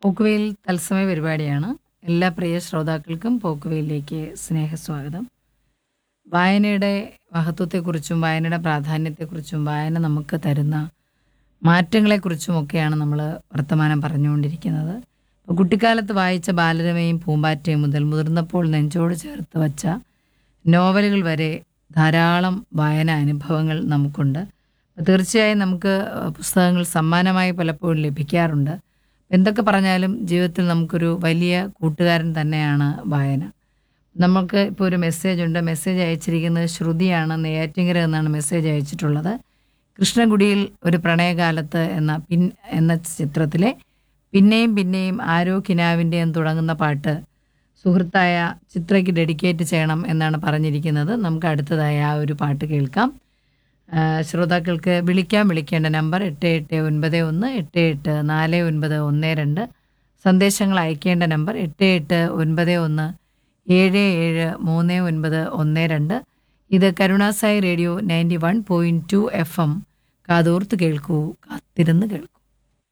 പോക്കുവെയിൽ തത്സമയ പരിപാടിയാണ് എല്ലാ പ്രിയ ശ്രോതാക്കൾക്കും പോക്കുവെയിലേക്ക് സ്നേഹസ്വാഗതം വായനയുടെ മഹത്വത്തെക്കുറിച്ചും വായനയുടെ പ്രാധാന്യത്തെക്കുറിച്ചും വായന നമുക്ക് തരുന്ന മാറ്റങ്ങളെക്കുറിച്ചുമൊക്കെയാണ് നമ്മൾ വർത്തമാനം പറഞ്ഞുകൊണ്ടിരിക്കുന്നത് അപ്പോൾ കുട്ടിക്കാലത്ത് വായിച്ച ബാലരമയും പൂമ്പാറ്റയും മുതൽ മുതിർന്നപ്പോൾ നെഞ്ചോട് ചേർത്ത് വച്ച നോവലുകൾ വരെ ധാരാളം വായന അനുഭവങ്ങൾ നമുക്കുണ്ട് അപ്പോൾ തീർച്ചയായും നമുക്ക് പുസ്തകങ്ങൾ സമ്മാനമായി പലപ്പോഴും ലഭിക്കാറുണ്ട് എന്തൊക്കെ പറഞ്ഞാലും ജീവിതത്തിൽ നമുക്കൊരു വലിയ കൂട്ടുകാരൻ തന്നെയാണ് വായന നമുക്ക് ഇപ്പോൾ ഒരു മെസ്സേജ് ഉണ്ട് മെസ്സേജ് അയച്ചിരിക്കുന്നത് ശ്രുതിയാണ് നെയ്യാറ്റിങ്കര എന്നാണ് മെസ്സേജ് അയച്ചിട്ടുള്ളത് കൃഷ്ണകുടിയിൽ ഒരു പ്രണയകാലത്ത് എന്ന പിൻ എന്ന ചിത്രത്തിലെ പിന്നെയും പിന്നെയും ആരോ കിനാവിൻ്റെയും തുടങ്ങുന്ന പാട്ട് സുഹൃത്തായ ചിത്രയ്ക്ക് ഡെഡിക്കേറ്റ് ചെയ്യണം എന്നാണ് പറഞ്ഞിരിക്കുന്നത് നമുക്ക് അടുത്തതായ ആ ഒരു പാട്ട് കേൾക്കാം ആ, ശ്രോതാക്കൾക്ക് വിളിക്കാൻ വിളിക്കേണ്ട നമ്പർ എട്ട് എട്ട് ഒൻപത് ഒന്ന് എട്ട് എട്ട് നാല് ഒൻപത് ഒന്ന് രണ്ട് സന്ദേശങ്ങൾ അയക്കേണ്ട നമ്പർ എട്ട് എട്ട് ഒൻപത് ഒന്ന് ഏഴ് ഏഴ് മൂന്ന് ഒൻപത് ഒന്ന് രണ്ട് ഇത് Karunasai radio ninety one point two F M കാതോർത്ത് കേൾക്കൂ കാത്തിരുന്ന് കേൾക്കൂ